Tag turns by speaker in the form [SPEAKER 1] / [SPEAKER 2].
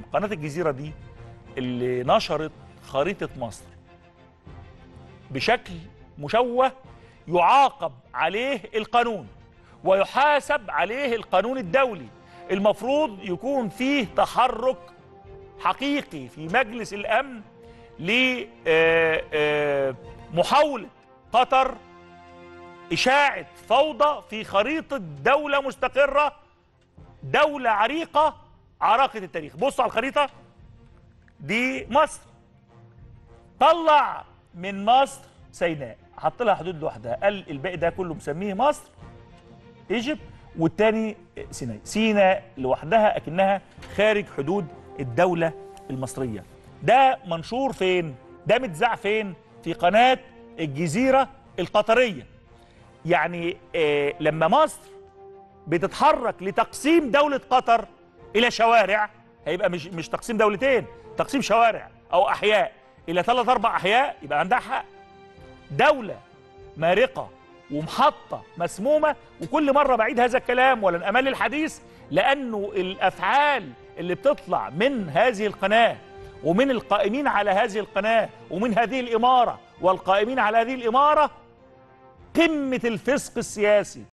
[SPEAKER 1] قناه الجزيره دي اللي نشرت خريطه مصر بشكل مشوه يعاقب عليه القانون ويحاسب عليه القانون الدولي المفروض يكون فيه تحرك حقيقي في مجلس الامن لمحاوله قطر اشاعه فوضى في خريطه دوله مستقره دوله عريقه عراقه التاريخ بصوا على الخريطه دي مصر طلع من مصر سيناء حط لها حدود لوحدها قال الباقي ده كله مسميه مصر ايجيبت والتاني سيناء سيناء لوحدها اكنها خارج حدود الدوله المصريه ده منشور فين ده متذاع فين في قناه الجزيره القطريه يعني آه لما مصر بتتحرك لتقسيم دوله قطر الى شوارع هيبقى مش مش تقسيم دولتين تقسيم شوارع او احياء الى ثلاث اربع احياء يبقى عندها حق دوله مارقه ومحطه مسمومه وكل مره بعيد هذا الكلام ولن امل الحديث لانه الافعال اللي بتطلع من هذه القناه ومن القائمين على هذه القناه ومن هذه الاماره والقائمين على هذه الاماره قمه الفسق السياسي